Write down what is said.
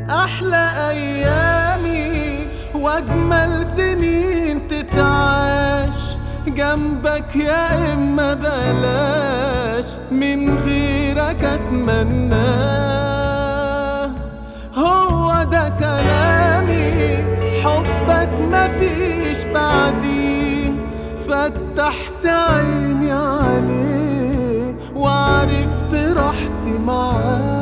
أحلى أيامي وأجمل سنين تتعاش جنبك يا إما بلاش من غيرك أتمناه هو ده كلامي حبك مفيش بعديه فتحت عيني عليه وعرفت راحتي معاه